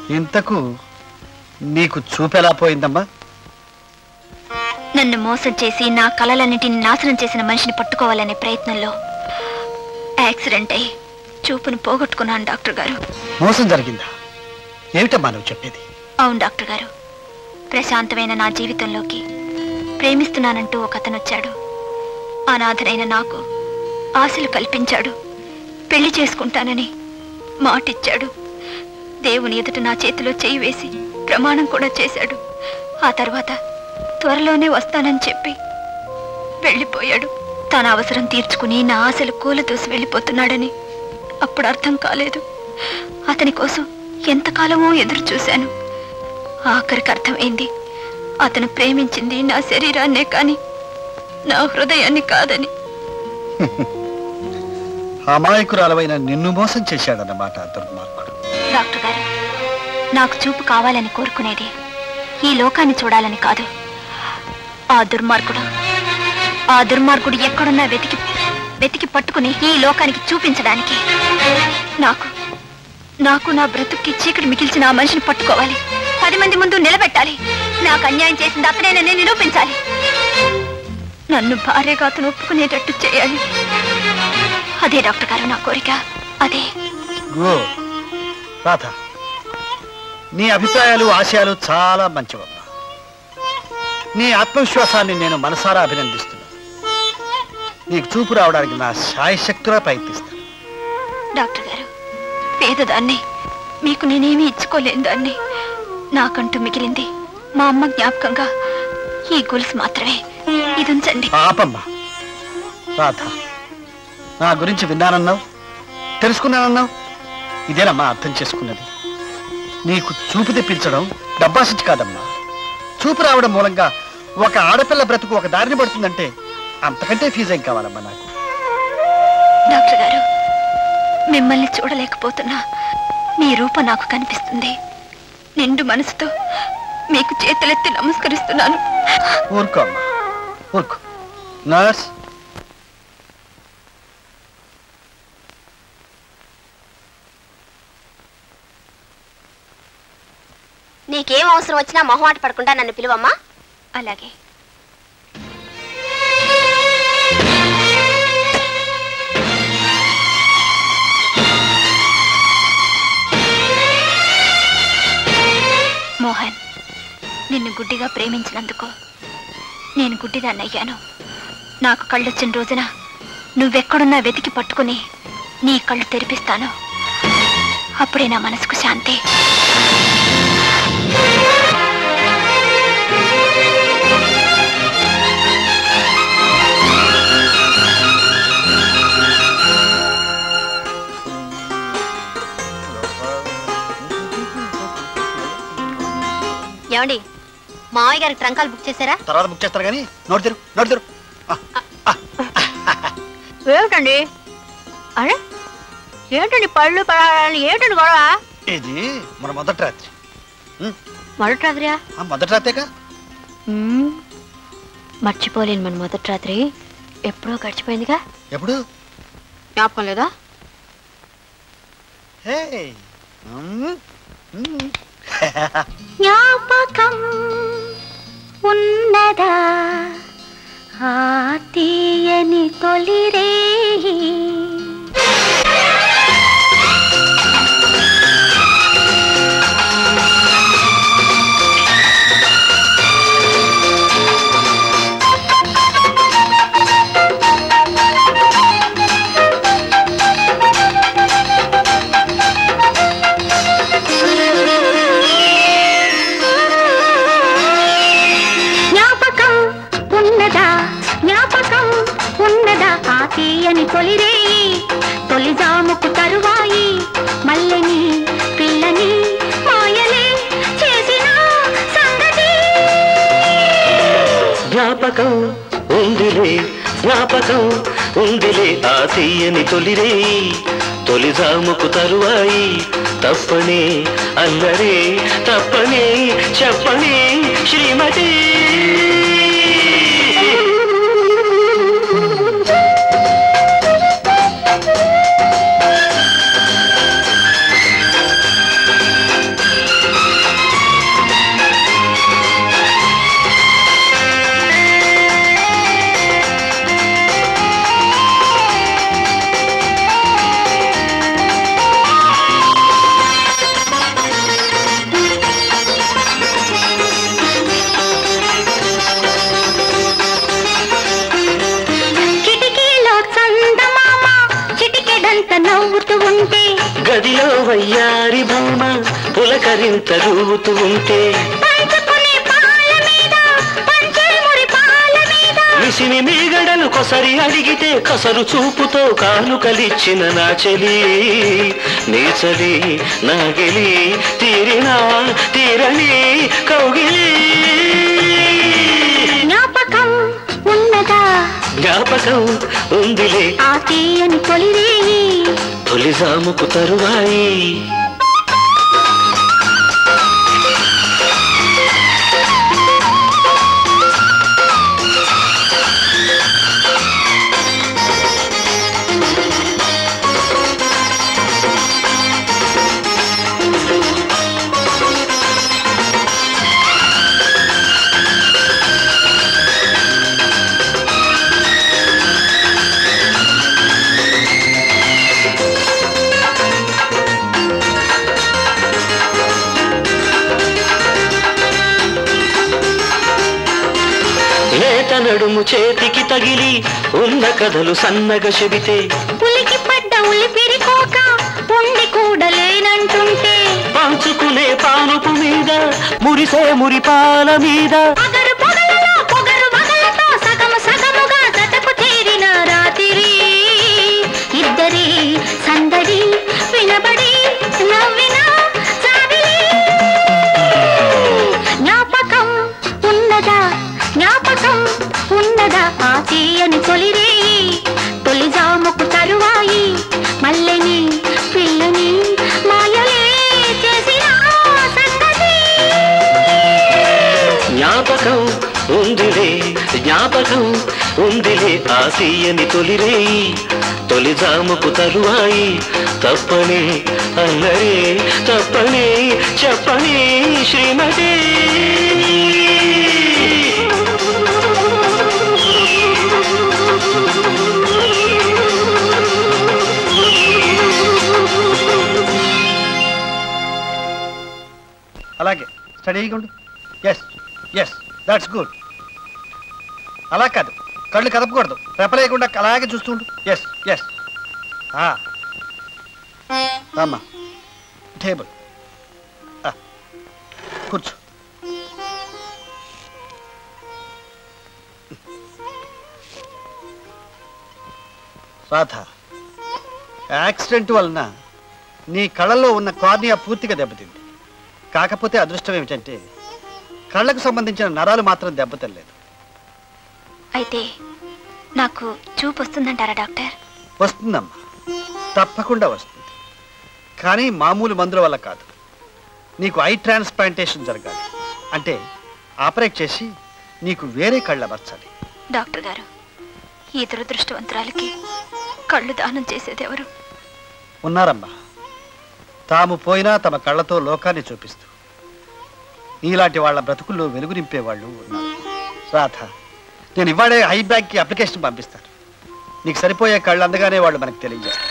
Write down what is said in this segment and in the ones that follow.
ఇంతకు నీకు చూపెలా పోయిందమ్మా నన్ను మోసం చేసి నా కలలన్నింటిని నాశనం చేసిన మనిషిని పట్టుకోవాలనే ప్రయత్నంలో యాక్సిడెంట్ అయి చూపును పోగొట్టుకున్నాను డాక్టర్ గారు మోసం జరిగిందా ఏమిటమ్మా నువ్వు చెప్పేది అవును డాక్టర్ గారు ప్రశాంతమైన నా జీవితంలోకి ప్రేమిస్తున్నానంటూ ఒక అతను వచ్చాడు అనాథనైన నాకు ఆశలు కల్పించాడు పెళ్లి చేసుకుంటానని మాటిచ్చాడు దేవుని ఎదుట నా చేతిలో చేయి వేసి ప్రమాణం కూడా చేశాడు ఆ తర్వాత త్వరలోనే వస్తానని చెప్పి వెళ్ళిపోయాడు తన అవసరం తీర్చుకుని నా ఆశలు కూలదూసి వెళ్ళిపోతున్నాడని అప్పుడు అర్థం కాలేదు అతని కోసం ఎంతకాలమో ఎదురు చూశాను ఆఖరికి అర్థమైంది అతను ప్రేమించింది నా శరీరాన్నే కాని నా హృదయాన్ని కాదని అమాయకురాలవైన నిన్ను మోసం చేశాడన్నమాట ఆ దుర్మార్గుడు డాక్టర్ గారు నాకు చూపు కావాలని కోరుకునేది ఈ లోకాన్ని చూడాలని కాదు ఆ దుర్మార్గుడు ఆ దుర్మార్గుడు ఎక్కడున్నా వెతికి వెతికి పట్టుకుని ఈ లోకానికి చూపించడానికి నాకు నాకు నా బ్రతుక్కి చీకటి మిగిల్చిన ఆ మనిషిని పట్టుకోవాలి పది మంది ముందు నిలబెట్టాలి నాకు అన్యాయం చేసింది అతనేనని నిరూపించాలి నన్ను భార్యగా అతను ఒప్పుకునేటట్టు చేయాలి అదే డాక్టర్ గారు నా కోరిక అదే గో రాధ నీ అభిప్రాయాలు ఆశయాలు చాలా మంచివమ్మా నీ ఆత్మవిశ్వాసాన్ని నేను మనసారా అభినందిస్తున్నాను నీకు చూపు రావడానికి నా శాయశక్తులా ప్రయత్నిస్తాను డాక్టర్ గారు పేదదాన్ని మీకు నేనేమీ ఇచ్చుకోలేని దాన్ని నాకంటూ మిగిలింది మా అమ్మ జ్ఞాపకంగా ఈ గొలుసు మాత్రమే ఇది ఉంచండి పాపమ్మా రాధ నా గురించి విన్నానన్నావు తెలుసుకున్నానన్నావు ఇదేనమ్మా అర్థం చేసుకున్నది నీకు చూపు తెప్పించడం డబ్బాసిచ్చి కాదమ్మా చూపు రావడం మూలంగా ఒక ఆడపిల్ల బ్రతుకు ఒక దారిని పడుతుందంటే అంతకంటే ఫీజు ఏం కావాలమ్మా నాకు డాక్టర్ గారు మిమ్మల్ని చూడలేకపోతున్నా మీ రూపం నాకు కనిపిస్తుంది నిండు మనసుతో మీకు చేతులెత్తి నమస్కరిస్తున్నాను ఊరుకో అమ్మా ఊరుకో నర్స్ నీకేం అవసరం వచ్చినా మొహమాట పడకుండా నన్ను పిలువమ్మా అలాగే మోహన్ నిన్ను గుడ్డిగా ప్రేమించినందుకు నేను గుడ్డిదాన్ని అయ్యాను నాకు కళ్ళొచ్చిన రోజున నువ్వెక్కడున్నా వెతికి పట్టుకుని నీ కళ్ళు తెరిపిస్తాను అప్పుడే నా మనసుకు శాంతి ఏమండి మావయ్య గారికి ట్రంకాలు బుక్ చేశారా తర్వాత బుక్ చేస్తారు కానీ నోటి తెరు నోటి తెరు ఏమిటండి అరే ఏంటండి పళ్ళు పడాలని ఏంటండి గొడవ ఇది మన మొదటి రాత్రి మొదటి రాత్రియా ఆ మొదటి రాత్రేగా మర్చిపోలేను మన మొదటి రాత్రి ఎప్పుడో గడిచిపోయిందిగా ఎప్పుడు జ్ఞాపకం లేదా హే మ్మ్. మ్మ్. జ్ఞాపకం ఉన్నదా ఆ తీయని తొలిరే జ్ఞాపకం ఉన్నదా జ్ఞాపకం ఉన్నదా ఆ తీయని తొలిరేయి తొలి జాముకు తరువాయి మల్లెని పిల్లని మాయలే చేసిన సంగతి జ్ఞాపకం ఉందిలే జ్ఞాపకం ఉందిలే ఆ తీయని తొలిరే తొలి జాముకు తరువాయి తప్పనే అందరే తప్పనే చెప్పనే శ్రీమతి మదిలో వయ్యారి భూమ పులకరింతలుతూ ఉంటే పంచుకునే పాల మీద పంచే మురి పాల మీద మిసిని మీగడలు కొసరి అడిగితే కసరు చూపుతో కానుకలిచ్చిన నా చెలి నీ చలి నా గెలి తీరినా తీరని కౌగిలి జ్ఞాపకం ఉన్నదా జ్ఞాపకం ఉందిలే ఆ తీయని తొలిరేయి తొలిజాముకు తరువాయి లేత నడుము చేతికి తగిలి ఉన్న కథలు సన్నగ చెబితే పులికి పడ్డ ఉలిపిరి కోక ఉండి కూడా లేనంటుంటే పంచుకునే పానుపు మీద మురిసే మురిపాల మీద పగరు పగలలో పొగరు వగలతో సగము సగముగా జతకు చేరిన రాత్రి ఇద్దరి సందడి వినబడి నవ్విన సావిలి జ్ఞాపకం ఉన్నదా జ్ఞాపకం ఉన్నదా ఆ తీయని తొలిరేయి తొలి జాముకు తరువాయి మల్లెని పిల్లని మాయలే చేసిన సంగతి జ్ఞాపకం ఉందిలే జ్ఞాపకం ఉందిలే ఆసీయని తొలిరే తొలిజాముకు తరువాయి తప్పని అన్నరే తప్పని చెప్పని శ్రీమతి అలాగే స్టడీగా ఉండు ఎస్ ఎస్ దాట్స్ గుడ్ అలా కాదు కళ్ళు కదపకూడదు రెపలేయకుండా అలాగే చూస్తూ ఉండు ఎస్ ఎస్ అమ్మా టేబుల్ కూర్చో రాధ యాక్సిడెంట్ వలన నీ కళ్ళలో ఉన్న కార్నియా పూర్తిగా దెబ్బతింది కాకపోతే అదృష్టం ఏమిటంటే కళ్ళకు సంబంధించిన నరాలు మాత్రం దెబ్బతినలేదు అయితే నాకు చూపు వస్తుందంటారా డాక్టర్ వస్తుందమ్మా తప్పకుండా వస్తుంది కానీ మామూలు మందుల వల్ల కాదు నీకు ఐ ట్రాన్స్ప్లాంటేషన్ జరగాలి అంటే ఆపరేట్ చేసి నీకు వేరే కళ్ళు అమర్చాలి డాక్టర్ గారు ఈ దురదృష్టవంతురాలకి కళ్ళు దానం చేసేది ఎవరు ఉన్నారమ్మా తాము పోయినా తమ కళ్ళతో లోకాన్ని చూపిస్తూ నీలాంటి వాళ్ళ బ్రతుకుల్లో వెలుగు నింపేవాళ్ళు ఉన్నారు రాధ నేను ఇవాడే హై బ్యాంక్కి అప్లికేషన్ పంపిస్తాను నీకు సరిపోయే కళ్ళు అందగానే వాళ్ళు మనకు తెలియజేస్తారు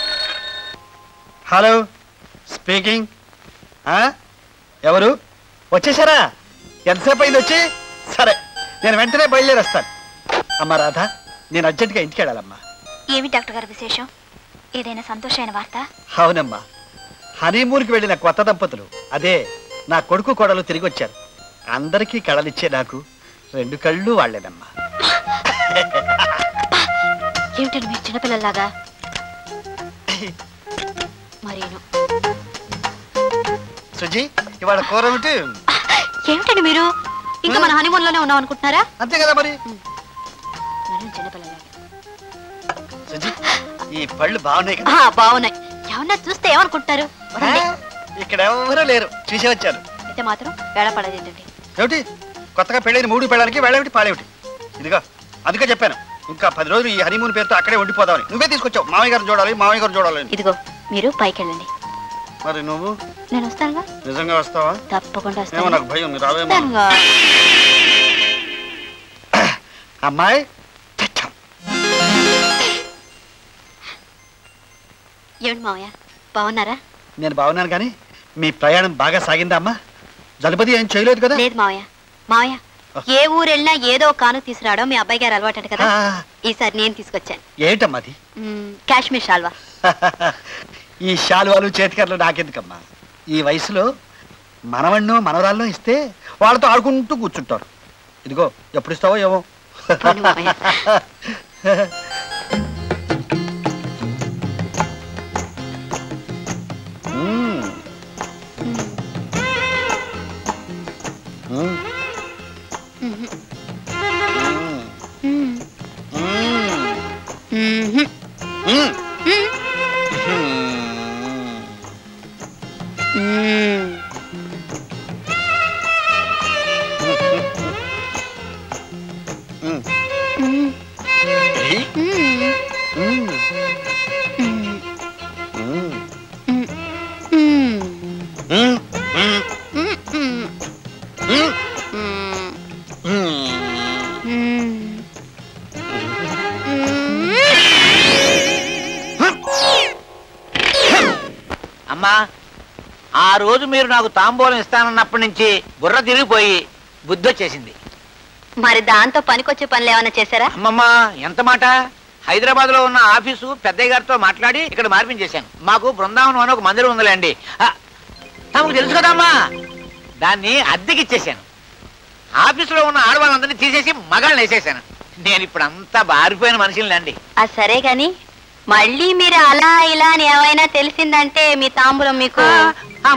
హలో స్పీకింగ్ ఎవరు వచ్చేసారా ఎంతసేపు అయింది వచ్చి సరే నేను వెంటనే బయలుదేరేస్తాను అమ్మా రాధ నేను అర్జెంటుగా ఇంటికి వెళ్ళాలమ్మా ఏమి డాక్టర్ గారు విశేషం ఏదైనా సంతోషమైన వార్త అవునమ్మా హనీమూన్కి వెళ్ళిన కొత్త దంపతులు అదే నా కొడుకు కొడలు తిరిగి వచ్చారు అందరికీ కళలిచ్చే నాకు రెండు కళ్ళు వాళ్ళేనమ్మా ఏమిటండి మీరు చిన్నపిల్లల్లాగా మరేను సుజీ ఇవాళ కూర ఏమిటి ఏమిటండి మీరు ఇంకా మన హనీమూన్ లోనే ఉన్నాం అనుకుంటున్నారా అంతే కదా మరి మనం చిన్నపిల్లలాగా సుజీ ఈ పళ్ళు బాగున్నాయి కదా ఆ, బాగున్నాయి ఏమన్నా చూస్తే ఏమనుకుంటారు వదండి. ఆ, ఇక్కడ ఎవరూ లేరు చూసే వచ్చారు అయితే మాత్రం వేళ పడదేంటండి ఏమిటి కొత్తగా పెళ్ళైన మూడు పెళ్ళడానికి వేళేమిటి పాడేమిటి ఇదిగో అందుకే చెప్పాను ఇంకా పది రోజులు ఈ హనీమూన్ పేరుతో అక్కడే ఉండిపోదామని నువ్వే తీసుకొచ్చావు మామయ్య గారు చూడాలి మామయ్య గారు చూడాలి అని. ఇదిగో మీరు పైకి వెళ్ళండి మరి నువ్వు నేను వస్తానుగా నిజంగా వస్తావా తప్పకుండా ఏమో వస్తాను నాకు భయం మీరు రావేమో వస్తానుగా అమ్మాయి చచ్చా. ఏమిటి మావయ్య బాగున్నారా నేను బాగున్నాను కానీ మీ ప్రయాణం బాగా సాగిందా అమ్మా జలపతి ఏం చేయలేదు కదా లేదు మావయ్య మావయ్య ఏ ఊరు వెళ్ళినా ఏదో ఒక కాను తీసుకురావడం మీ అబ్బాయి గారు అలవాటు కదా ఆ, ఈసారి నేను తీసుకొచ్చాను ఏమిటమ్మా అది మ్మ్, కాశ్మీర్ షాల్వా ఈ శాలువాలు చేతికర్లు నాకెందుకమ్మా ఈ వయసులో మనవన్నో మనవరాల్లో ఇస్తే వాళ్ళతో ఆడుకుంటూ కూర్చుంటారు ఇదిగో ఎప్పుడు ఇస్తావో ఏమో పోనీ మావయ్య. మ్మ్. మ్మ్. మ్మ్. మ్మ్. మ్మ్. మ్మ్. మ్మ్. మ్మ్. మ్మ్. మ్మ్. మ్మ్. ఏయ్. మ్మ్. మ్మ్. మ్మ్. మ్మ్. మ్మ్. మ్మ్. మ్మ్. మ్మ్. మ్మ్. మ్మ్. మ్మ్. మ్మ్. మ్మ్. మ్మ్. అమ్మా ఆ రోజు మీరు నాకు తాంబూలం ఇస్తానన్నప్పటి నుంచి బుర్ర తిరిగిపోయి బుద్ధి వచ్చేసింది మరి దాంతో పనికొచ్చే పనులు ఏమైనా చేశారా అమ్మమ్మ ఎంత మాట హైదరాబాద్ లో ఉన్న ఆఫీసు పెద్దయ్య గారితో మాట్లాడి ఇక్కడ మార్పించేశాను మాకు బృందావనం అని ఒక మందిరం ఉందిలేండి ఆ, తమకు తెలుసు కదమ్మా దాన్ని అద్దెకిచ్చేశాను ఆఫీసులో ఉన్న ఆడవాళ్ళందరినీ తీసేసి మగాళ్ళని వేసేసాను నేను ఇప్పుడు అంతా బారిపోయిన మనుషులండి అది సరే గాని మళ్ళీ మీరు అలా ఇలా అని ఏమైనా తెలిసిందంటే మీ తాంబూలం మీకు ఆ